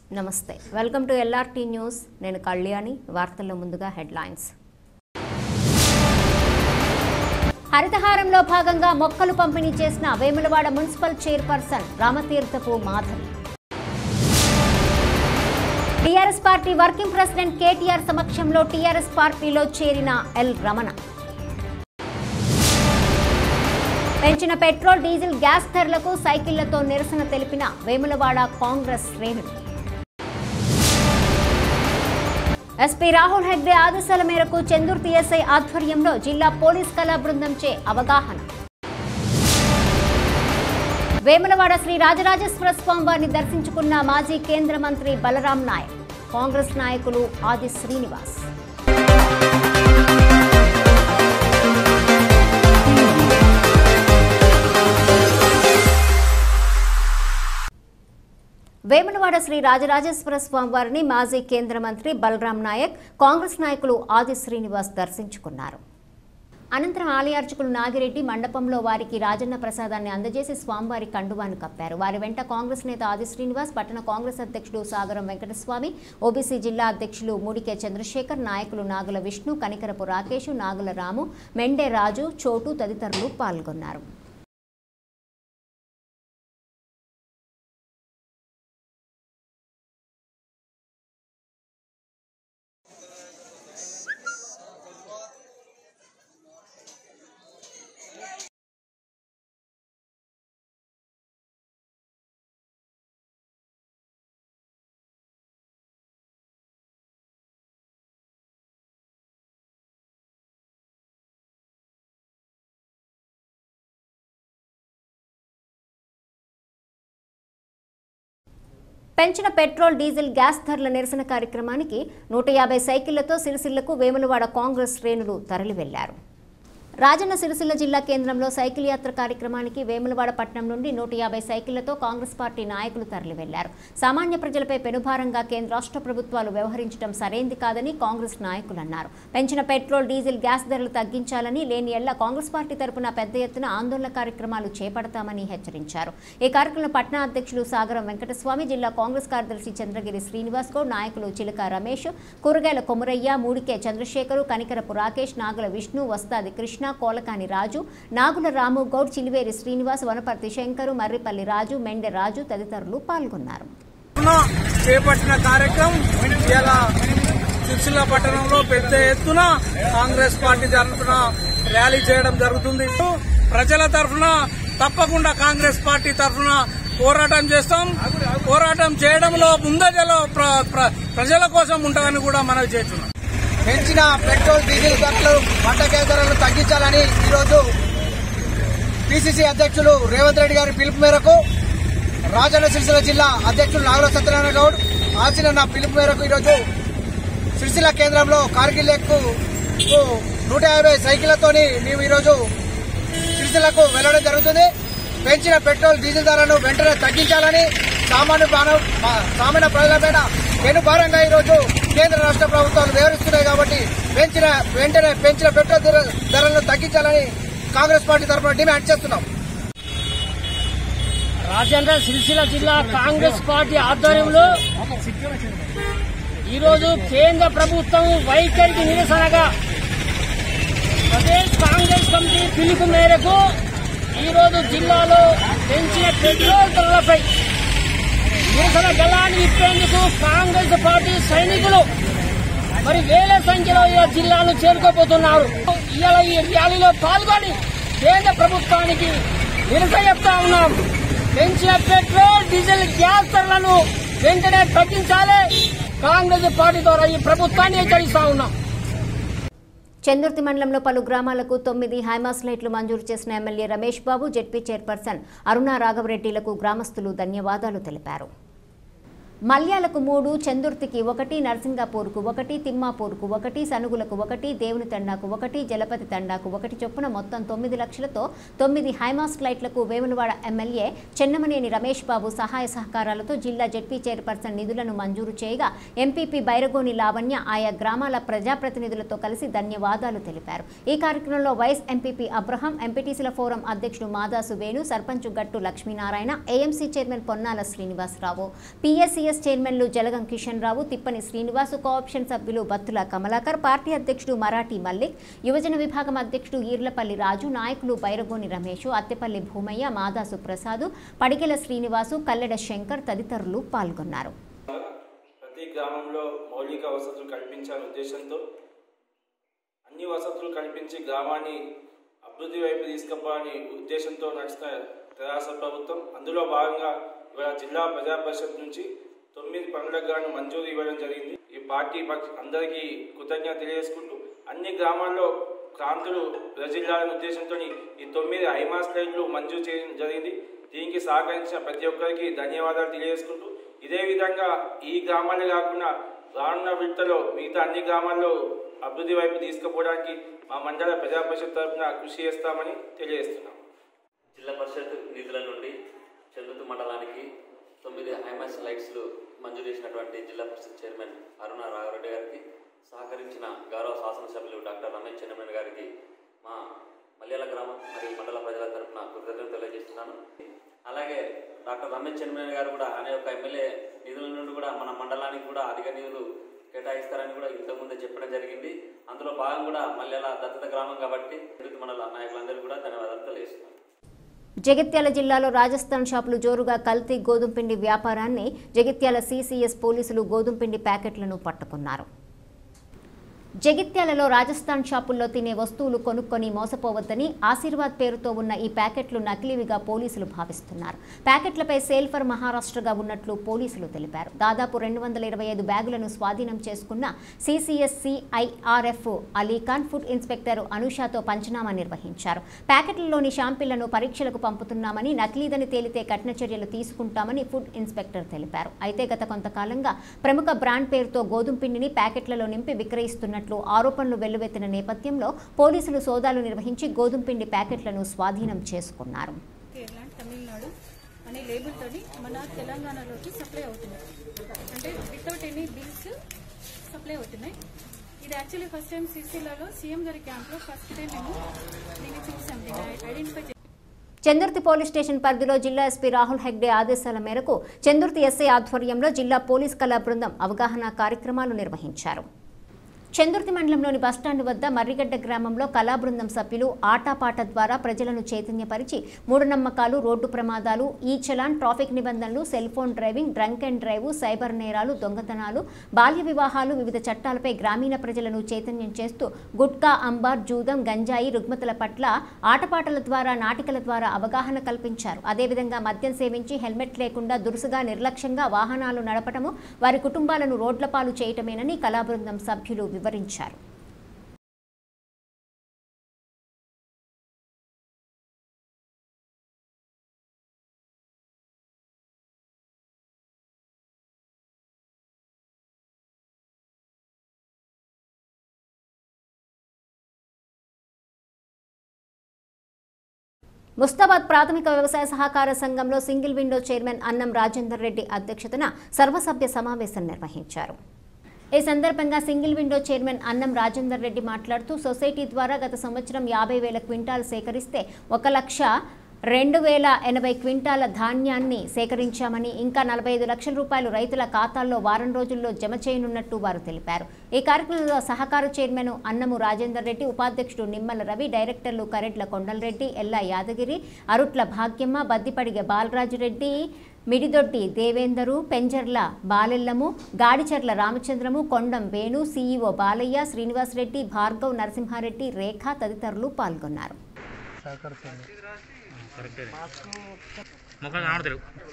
నమస్తే welcome to LRT news నేను కళ్యాణి వార్తల్లో ముందుగా హెడ్లైన్స్ హరితహారంలో భాగంగా మొక్కలు పంపిణీ చేసిన Vemulawada municipal chairperson Ramatheerthapu Madhavi TRS party working president KTR సమక్షంలో టీఆర్ఎస్ పార్టీలో చేరిన ఎల్ రమణ పెంచిన పెట్రోల్ డీజిల్ గ్యాస్ ధరలకు సైకిళ్లతో నిరసన తెలిపిన వేములవాడ కాంగ్రెస్ శ్రేణులు ఎస్పీ రాహుల్ హెగ్డే ఆదేశాల మేరకు చందుర్తి ఎస్ఐ ఆధ్వర్యంలో జిల్లా పోలీస్ కళా బృందంచే అవగాహన వేములవాడ శ్రీ రాజరాజేశ్వర స్వామి వారిని దర్శించుకున్న మాజీ కేంద్ర మంత్రి బలరాం నాయక్ కాంగ్రెస్ నాయకులు ఆది శ్రీనివాస్ వేములవాడ శ్రీ రాజరాజేశ్వర స్వామి వారిని మాజీ కేంద్ర మంత్రి బలరాం నాయక్ కాంగ్రెస్ నాయకులు ఆది శ్రీనివాస్ దర్శించుకున్నారు అనంతరం ఆలయార్చకులు నాగిరెడ్డి మండపంలో వారికి రాజన్న ప్రసాదాన్ని అందజేసి స్వామివారి కండువాను కప్పారు వారి వెంట కాంగ్రెస్ నేత ఆది శ్రీనివాస్ పట్టణ కాంగ్రెస్ అధ్యక్షుడు సాగరం వెంకటస్వామి ఓబీసీ జిల్లా అధ్యక్షులు మూడికే చంద్రశేఖర్ నాయకులు నాగుల విష్ణు కనికరపు రాకేష్ నాగుల రాము మెండే రాజు చోటు తదితరులు పాల్గొన్నారు పెంచిన పెట్రోల్ డీజిల్ గ్యాస్ ధరల నిరసన కార్యక్రమానికి నూట యాభై సైకిళ్లతో సిరిసిల్లకు వేములవాడ కాంగ్రెస్ శ్రేణులు తరలి వెళ్లారు రాజన్న సిరిసిల్ల జిల్లా కేంద్రంలో సైకిల్ యాత్ర కార్యక్రమానికి వేములవాడ పట్టణం నుండి నూట యాభై సైకిళ్లతో కాంగ్రెస్ పార్టీ నాయకులు తరలి వెళ్లారు సామాన్య ప్రజలపై పెనుభారంగా కేంద్ర రాష్ట్ర ప్రభుత్వాలు వ్యవహరించడం సరైంది కాదని కాంగ్రెస్ నాయకులు అన్నారు పెంచిన పెట్రోల్ డీజిల్ గ్యాస్ ధరలు తగ్గించాలని లేని ఎల్ల కాంగ్రెస్ పార్టీ తరపున పెద్ద ఎత్తున ఆందోళన కార్యక్రమాలు చేపడతామని హెచ్చరించారు ఈ కార్యక్రమంలో పట్టణ అధ్యక్షులు సాగరం వెంకటస్వామి జిల్లా కాంగ్రెస్ కార్యదర్శి చంద్రగిరి శ్రీనివాస్ గౌడ్ నాయకులు చిలక రమేష్ కూరగాయల కొమురయ్య మూడికే చంద్రశేఖరు కనికరపు రాకేష్ నాగుల విష్ణు వస్తాది కృష్ణ కోలకాని రాజు నాగుల రాము గౌడ్ చిలివేరి శ్రీనివాస్ వనపర్తి శంకరు మర్రిపల్లి రాజు మెండె రాజు తదితరులు పాల్గొన్నారు చేపట్టిన కార్యక్రమం ఇలా సిరిసిల్ల పట్టణంలో పెద్ద ఎత్తున కాంగ్రెస్ పార్టీ తరఫున ర్యాలీ చేయడం జరుగుతుంది ప్రజల తరఫున తప్పకుండా కాంగ్రెస్ పార్టీ తరఫున పోరాటం చేస్తాం పోరాటం చేయడంలో ముందజలో ప్ర- ప్ర- ప్రజల కోసం ఉంటుందని కూడా మనవి చేస్తున్నాం పెంచిన పెట్రోల్ డీజిల్ ధరలు వంటకాయ ధరలు తగ్గించాలని ఈరోజు పిసిసి అధ్యక్షులు రేవంత్ రెడ్డి గారి పిలుపు మేరకు రాజన్న సిరిసిల్ల జిల్లా అధ్యక్షులు నాగర సత్యనారాయణ గౌడ్ ఆచిన నా పిలుపు మేరకు ఈరోజు సిరిసిల్ల కేంద్రంలో కార్గిల్ ఎక్కు నూట యాభై సైకిళ్లతోని మేము ఈరోజు సిరిసిల్లకు వెళ్లడం జరుగుతుంది పెంచిన పెట్రోల్ డీజిల్ ధరలను వెంటనే తగ్గించాలని సామాన్య ప్రాణ- మా- సామాన్య ప్రజలపైన వెనుభారంగా ఈరోజు కేంద్ర రాష్ట్ర ప్రభుత్వాలు వివరిస్తున్నాయి కాబట్టి పెంచిన వెంటనే పెంచిన పెట్రోల్ ధర- ధరలను తగ్గించాలని కాంగ్రెస్ పార్టీ తరఫున డిమాండ్ చేస్తున్నాం రాజేంద్ర సిరిసిల్ల జిల్లా కాంగ్రెస్ పార్టీ ఆధ్వర్యంలో ఈరోజు కేంద్ర ప్రభుత్వం వైఖరికి నిరసనగా ప్రదేశ్ కాంగ్రెస్ కమిటీ పిలుపు మేరకు ఈరోజు జిల్లాలో పెంచిన పెట్రోల్ ధరలపై నిరసన గలాన్ని విప్పేందుకు కాంగ్రెస్ పార్టీ సైనికులు మరి వేల సంఖ్యలో ఈ జిల్లాను చేరుకోబోతున్నారు ఇవాళ ఈ ర్యాలీలో పాల్గొని కేంద్ర ప్రభుత్వానికి నిరసన చెప్తా ఉన్నాం పెంచిన పెట్రోల్ డీజిల్ గ్యాస్ ధరలను వెంటనే తగ్గించాలి కాంగ్రెస్ పార్టీ ద్వారా ఈ ప్రభుత్వాన్ని హెచ్చరిస్తా ఉన్నాం చందుర్తి మండలంలో పలు గ్రామాలకు తొమ్మిది హైమాస్ లైట్లు మంజూరు చేసిన MLA Ramesh Babu ZP chairperson Aruna రాఘవరెడ్డిలకు గ్రామస్తులు ధన్యవాదాలు తెలిపారు మల్యాలకు మూడు చందుర్తికి ఒకటి నర్సింగాపూర్కు ఒకటి తిమ్మాపూర్కు ఒకటి సనుగులకు ఒకటి దేవుని తండాకు ఒకటి జలపతి తండాకు ఒకటి చొప్పున మొత్తం తొమ్మిది లక్షలతో తొమ్మిది హైమాస్ లైట్లకు వేములవాడ ఎమ్మెల్యే చెన్నమనేని రమేష్ బాబు సహాయ సహకారాలతో జిల్లా జెడ్పీ చైర్పర్సన్ నిధులను మంజూరు చేయగా ఎంపీపీ బైరగోని లావణ్య ఆయా గ్రామాల ప్రజాప్రతినిధులతో కలిసి ధన్యవాదాలు తెలిపారు ఈ కార్యక్రమంలో వైస్ ఎంపీపీ అబ్రహం ఎంపీటీసీల ఫోరం అధ్యక్షుడు Madasu Venu sarpanch Gattu Lakshminarayana AMC chairman Ponnala Srinivasarao PSCS CCS చైర్మన్లు జలగం కిషన్ రావు తిప్పని శ్రీనివాసు కోఆప్షన్ సభ్యులు బత్తుల కమలాకర్ పార్టీ అధ్యక్షుడు మరాఠీ మల్లిక్ యువజన విభాగం అధ్యక్షుడు ఈర్లపల్లి రాజు నాయకులు బైరగోని రమేష్ అత్తెపల్లి భూమయ్య మాదాసు ప్రసాద్ పడిగెల శ్రీనివాసు కల్లెడ శంకర్ తదితరులు పాల్గొన్నారు ప్రతి గ్రామంలో మౌలిక వసతులు కల్పించాలనే ఉద్దేశంతో అన్ని వసతులు కల్పించి గ్రామాన్ని అభివృద్ధి వైపు తీసుకుపోవాలని ఉద్దేశంతో నడుస్తున్న తెరాస ప్రభుత్వం అందులో భాగంగా ఇవాళ జిల్లా ప్రజా పరిషత్ నుంచి తొమ్మిది పనులకు గాను మంజూరు ఇవ్వడం జరిగింది ఈ పార్టీ పక్ష అందరికీ కృతజ్ఞత తెలియజేసుకుంటూ అన్ని గ్రామాల్లో క్రాంతులు ప్రజిల్లాలనే ఉద్దేశంతో ఈ తొమ్మిది ఐమాస్ లైన్లు మంజూరు చేయడం జరిగింది దీనికి సహకరించిన ప్రతి ఒక్కరికి ధన్యవాదాలు తెలియజేసుకుంటూ ఇదే విధంగా ఈ గ్రామాలే కాకుండా రానున్న విడతలో మిగతా అన్ని గ్రామాల్లో అభివృద్ధి వైపు తీసుకుపోవడానికి మా మండల ప్రజా పరిషత్ తరఫున కృషి చేస్తామని తెలియజేస్తున్నాం జిల్లా పరిషత్ నిధుల నుండి చందుతు మండలానికి తొమ్మిది హైమాస్ లైట్స్లు మంజూరు చేసినటువంటి జిల్లా పరిషత్ చైర్మన్ అరుణ రాఘరెడ్డి గారికి సహకరించిన గౌరవ శాసనసభ్యులు డాక్టర్ రమేష్ చెన్నమేన్ గారికి మా మల్యాల గ్రామం మరియు మండల ప్రజల తరఫున కృతజ్ఞతలు తెలియజేస్తున్నాను అలాగే డాక్టర్ రమేష్ చెన్నమేన్ గారు కూడా అనే ఒక ఎమ్మెల్యే నిధుల నుండి కూడా మన మండలానికి కూడా అధిక నిధులు కేటాయిస్తారని కూడా ఇంతకుముందే చెప్పడం జరిగింది అందులో భాగం కూడా మల్యాల దత్తత గ్రామం కాబట్టి తిరుపతి మండల నాయకులందరికీ కూడా ధన్యవాదాలు తెలియజేస్తున్నాను జగిత్యాల జిల్లాలో రాజస్థాన్ షాపులు జోరుగా కల్తీ గోధుమ పిండి వ్యాపారాన్ని జగిత్యాల సీసీఎస్ పోలీసులు గోధుమ పిండి ప్యాకెట్లను పట్టుకున్నారు జగిత్యాలలో రాజస్థాన్ షాపుల్లో తినే వస్తువులు కొనుక్కొని మోసపోవద్దని ఆశీర్వాద్ పేరుతో ఉన్న ఈ ప్యాకెట్లు నకిలీవిగా పోలీసులు భావిస్తున్నారు ప్యాకెట్లపై సేల్ ఫర్ మహారాష్ట్రగా ఉన్నట్లు పోలీసులు తెలిపారు దాదాపు రెండు వందల ఇరవై ఐదు బ్యాగులను స్వాధీనం చేసుకున్న CCS CIRF Ali Khan food inspector అనుషాతో పంచనామా నిర్వహించారు ప్యాకెట్లలోని షాంపిళ్లను పరీక్షలకు పంపుతున్నామని నకిలీదని తేలితే కఠిన చర్యలు తీసుకుంటామని ఫుడ్ ఇన్స్పెక్టర్ తెలిపారు అయితే గత కొంతకాలంగా ప్రముఖ బ్రాండ్ పేరుతో గోధుమ పిండిని ప్యాకెట్లలో నింపి విక్రయిస్తున్నట్లు ఆరోపణలు వెల్లువెత్తిన నేపథ్యంలో పోలీసులు సోదాలు నిర్వహించి గోధుమ పిండి ప్యాకెట్లను స్వాధీనం చేసుకున్నారు కేరళ తమిళనాడు అనే లేబుల్తోని మన తెలంగాణలోకి సప్లై అవుతున్నాయి అంటే వితౌట్ ఎనీ బిల్స్ సప్లై అవుతున్నాయి ఇది యాక్చువల్లీ ఫస్ట్ టైం సిసిలలో సీఎం గారి క్యాంప్లో ఫస్ట్ టైం మేము దీన్ని చూసాం దీన్ని ఐడెంటిఫై చందుర్తి పోలీస్ స్టేషన్ పరిధిలో జిల్లా ఎస్పీ రాహుల్ హెగ్డే ఆదేశాల మేరకు చందుర్తి ఎస్ఐ ఆధ్వర్యంలో జిల్లా పోలీస్ కళా బృందం అవగాహన కార్యక్రమాలు నిర్వహించారు చందుర్తి మండలంలోని బస్టాండ్ వద్ద మర్రిగడ్డ గ్రామంలో కళా బృందం సభ్యులు ఆటాపాట ద్వారా ప్రజలను చైతన్యపరిచి మూఢనమ్మకాలు రోడ్డు ప్రమాదాలు ఈ చలాన్ ట్రాఫిక్ నిబంధనలు cell phone driving drunk and drive cyber నేరాలు దొంగతనాలు బాల్య వివాహాలు వివిధ చట్టాలపై గ్రామీణ ప్రజలను చైతన్యం చేస్తూ గుట్కా అంబార్ జూదం గంజాయి రుగ్మతల పట్ల ఆటపాటల ద్వారా నాటికల ద్వారా అవగాహన కల్పించారు అదేవిధంగా మద్యం సేవించి హెల్మెట్ లేకుండా దురుసుగా నిర్లక్ష్యంగా వాహనాలు నడపటము వారి కుటుంబాలను రోడ్ల పాలు చేయటమేనని కళా బృందం సభ్యులు వివరించారు ముస్తాబాద్ ప్రాథమిక వ్యవసాయ సహకార సంఘంలో సింగిల్ విండో చైర్మన్ అన్నం రాజేందర్ రెడ్డి అధ్యక్షతన సర్వసభ్య సమావేశం నిర్వహించారు ఈ సందర్భంగా సింగిల్ విండో చైర్మన్ అన్నం రాజేందర్ రెడ్డి మాట్లాడుతూ సొసైటీ ద్వారా గత సంవత్సరం యాభై వేల క్వింటాలు సేకరిస్తే ఒక లక్ష రెండు వేల ఎనభై క్వింటాల ధాన్యాన్ని సేకరించామని ఇంకా నలభై ఐదు లక్షల రూపాయలు రైతుల ఖాతాల్లో వారం రోజుల్లో జమ చేయనున్నట్టు వారు తెలిపారు ఈ కార్యక్రమంలో సహకార చైర్మన్ అన్నము రాజేందర్ రెడ్డి ఉపాధ్యక్షుడు నిమ్మల రవి డైరెక్టర్లు కరెడ్ల కొండలరెడ్డి ఎల్లా యాదగిరి అరుట్ల భాగ్యమ్మ బద్దిపడిగ బాలరాజురెడ్డి మిడిదొడ్డి దేవేందరు పెంజర్ల బాలెల్లము గాడిచెర్ల రామచంద్రము కొండం వేణు సీఈఓ బాలయ్య శ్రీనివాసరెడ్డి భార్గవ్ నరసింహారెడ్డి రేఖ తదితరులు పాల్గొన్నారు ముఖం కనబడతాడు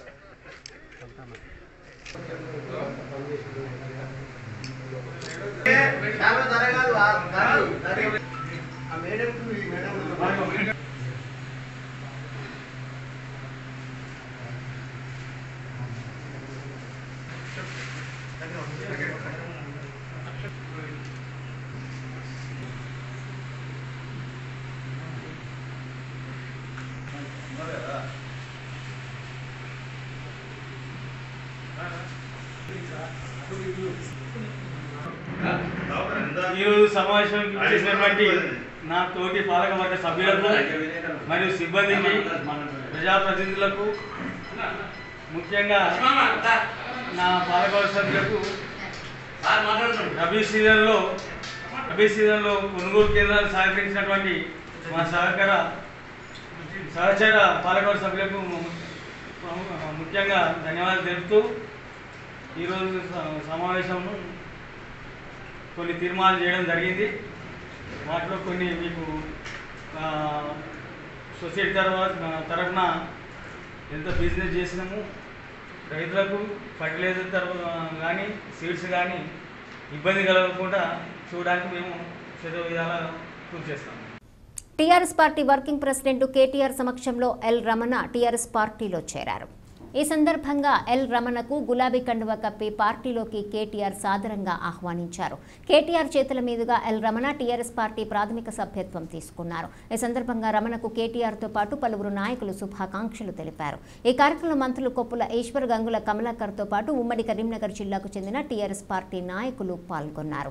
ఈరోజు సమావేశానికి చేసినటువంటి నా తోటి పాలకవర్గ సభ్యులకు మరియు సిబ్బందికి ప్రజాప్రతినిధులకు ముఖ్యంగా నా పాలకవర్గ సభ్యులకు రబీ సీజన్లో రబీ సీజన్లో కొనుగోలు కేంద్రాలు సహకరించినటువంటి మా సహకార సహచర పాలకవర్గ సభ్యులకు ము- ము- ముఖ్యంగా ధన్యవాదాలు తెలుపుతూ ఈరోజు స- సమావేశంలో కొన్ని తీర్మానాలు చేయడం జరిగింది వాటిలో కొన్ని మీకు ఆ, సొసైటీ తర్వాత తరఫున ఎంత బిజినెస్ చేసినాము రైతులకు ఫర్టిలైజర్ తరఫు కానీ సీడ్స్ కానీ ఇబ్బంది కలగకుండా చూడడానికి మేము చదువు విధాలా కృషి చేస్తాము TRS party working president KTR సమక్షంలో ఎల్ రమణ టీఆర్ఎస్ పార్టీలో చేరారు ఈ సందర్భంగా ఎల్ రమణకు గులాబీ కండువ కప్పి పార్టీలోకి కేటీఆర్ సాదరంగా ఆహ్వానించారు కేటీఆర్ చేతుల మీదుగా ఎల్ రమణ టీఆర్ఎస్ పార్టీ ప్రాథమిక సభ్యత్వం తీసుకున్నారు ఈ సందర్భంగా రమణకు కేటీఆర్తో పాటు పలువురు నాయకులు శుభాకాంక్షలు తెలిపారు ఈ కార్యక్రమంలో మంత్రులు కొప్పుల ఈశ్వర్ గంగుల కమలాకర్తో పాటు ఉమ్మడి కరీంనగర్ జిల్లాకు చెందిన టీఆర్ఎస్ పార్టీ నాయకులు పాల్గొన్నారు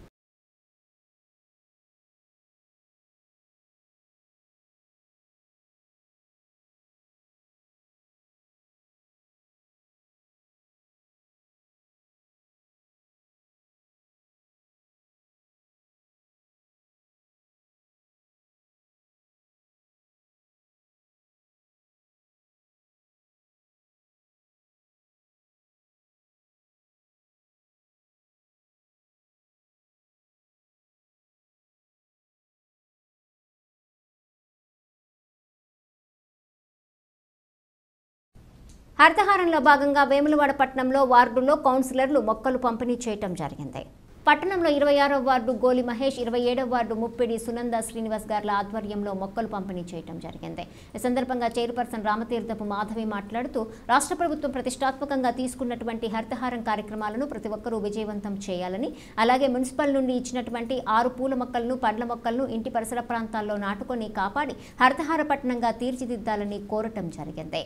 హరితహారంలో భాగంగా వేములవాడ పట్టణంలో వార్డులో కౌన్సిలర్లు మొక్కలు పంపిణీ చేయటం జరిగింది పట్టణంలో ఇరవై ఆరో వార్డు గోలి మహేష్ ఇరవై ఏడవ వార్డు ముప్పిడి సునంద శ్రీనివాస్ గార్ల ఆధ్వర్యంలో మొక్కలు పంపిణీ చేయటం జరిగింది ఈ సందర్భంగా చైర్పర్సన్ రామతీర్థపు మాధవి మాట్లాడుతూ రాష్ట్ర ప్రభుత్వం ప్రతిష్టాత్మకంగా తీసుకున్నటువంటి హరితహారం కార్యక్రమాలను ప్రతి ఒక్కరూ విజయవంతం చేయాలని అలాగే మున్సిపల్ నుండి ఇచ్చినటువంటి ఆరు పూల మొక్కలను పండ్ల మొక్కలను ఇంటి పరిసర ప్రాంతాల్లో నాటుకొని కాపాడి హరితహార పట్టణంగా తీర్చిదిద్దాలని కోరటం జరిగింది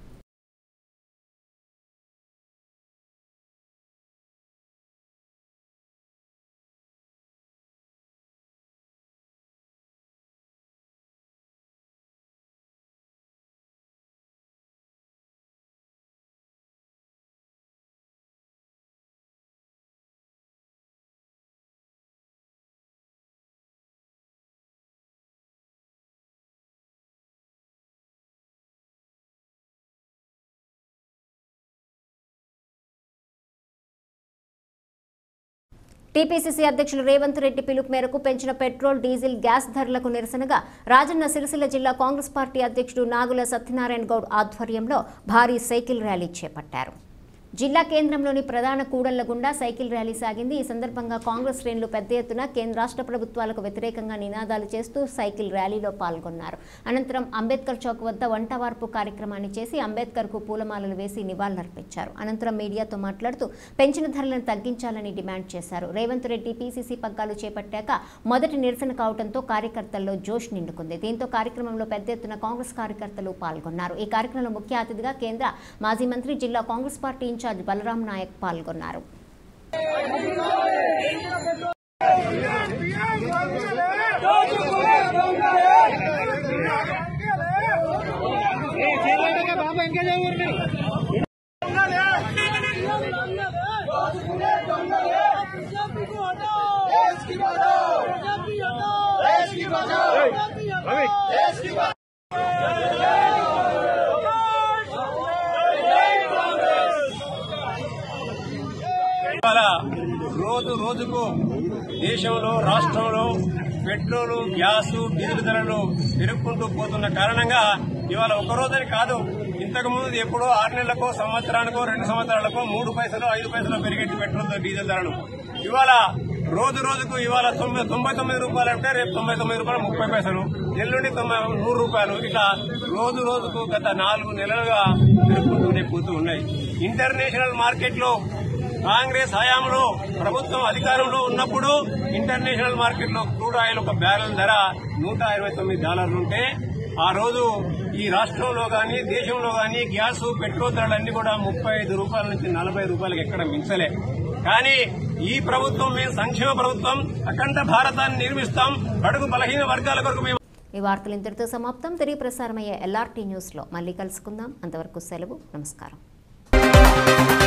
టీపీసీసీ అధ్యక్షులు రేవంత్ రెడ్డి పిలుపు మేరకు పెంచిన పెట్రోల్ డీజిల్ గ్యాస్ ధరలకు నిరసనగా రాజన్న సిరిసిల్ల జిల్లా కాంగ్రెస్ పార్టీ అధ్యక్షుడు నాగుల సత్యనారాయణ గౌడ్ ఆధ్వర్యంలో భారీ సైకిల్ ర్యాలీ చేపట్టారు జిల్లా కేంద్రంలోని ప్రధాన కూడళ్ల గుండా సైకిల్ ర్యాలీ సాగింది ఈ సందర్భంగా కాంగ్రెస్ శ్రేణులు పెద్ద ఎత్తున కేంద్ర రాష్ట్ర ప్రభుత్వాలకు వ్యతిరేకంగా నినాదాలు చేస్తూ సైకిల్ ర్యాలీలో పాల్గొన్నారు అనంతరం అంబేద్కర్ చౌక్ వద్ద వంట వార్పు కార్యక్రమాన్ని చేసి అంబేద్కర్కు పూలమాలలు వేసి నివాళులర్పించారు అనంతరం మీడియాతో మాట్లాడుతూ పెంచిన ధరలను తగ్గించాలని డిమాండ్ చేశారు రేవంత్ రెడ్డి పీసీసీ పగ్గాలు చేపట్టాక మొదటి నిరసన కావడంతో కార్యకర్తల్లో జోష్ నిండుకుంది దీంతో కార్యక్రమంలో పెద్ద ఎత్తున కాంగ్రెస్ కార్యకర్తలు పాల్గొన్నారు ఈ కార్యక్రమంలో ముఖ్య అతిథిగా కేంద్ర మాజీ మంత్రి జిల్లా Congress party incharge Balram Naik పాల్గొన్నారు ఇవాళ రోజు రోజుకు దేశంలో రాష్ట్రంలో పెట్రోలు గ్యాస్ డీజిల్ ధరలు పెరుగుకుంటూ పోతున్న కారణంగా ఇవాళ ఒక రోజని కాదు ఇంతకు ముందు ఎప్పుడో ఆరు నెలలకో సంవత్సరానికో రెండు సంవత్సరాలకో మూడు పైసలు ఐదు పైసలు పెరిగేటి పెట్రోల్ డీజిల్ ధరలు ఇవాళ రోజు రోజుకు ఇవాళ తొంభై తొంభై తొమ్మిది రూపాయలు అంటే రేపు తొంభై తొమ్మిది రూపాయలు ముప్పై పైసలు ఎల్లుండి తొంభై నూరు రూపాయలు ఇట్లా రోజు రోజుకు గత నాలుగు నెలలుగా పెరుగుకుంటూనే పోతూ ఉన్నాయి ఇంటర్నేషనల్ మార్కెట్ లో కాంగ్రెస్ హయాంలో ప్రభుత్వం అధికారంలో ఉన్నప్పుడు ఇంటర్నేషనల్ మార్కెట్ లో క్రూడ్ ఆయిల్ ఒక బ్యారెల్ ధర నూట ఇరవై తొమ్మిది డాలర్లు ఉంటే ఆ రోజు ఈ రాష్ట్రంలో గాని దేశంలో గాని గ్యాస్ పెట్రోల్ ధరలన్నీ కూడా ముప్పై ఐదు రూపాయల నుంచి నలభై రూపాయలకు ఎక్కడ మించలే కానీ ఈ ప్రభుత్వం మేము సంక్షేమ ప్రభుత్వం అఖండ భారతాన్ని నిర్మిస్తాం అడుగు బలహీన వర్గాల కొరకు మేము ఈ వార్తలు ఇంతటితో సమాప్తం తిరిగి ప్రసారమయ్యే ఎల్ఆర్టీ న్యూస్లో మళ్ళీ కలుసుకుందాం అంతవరకు సెలవు నమస్కారం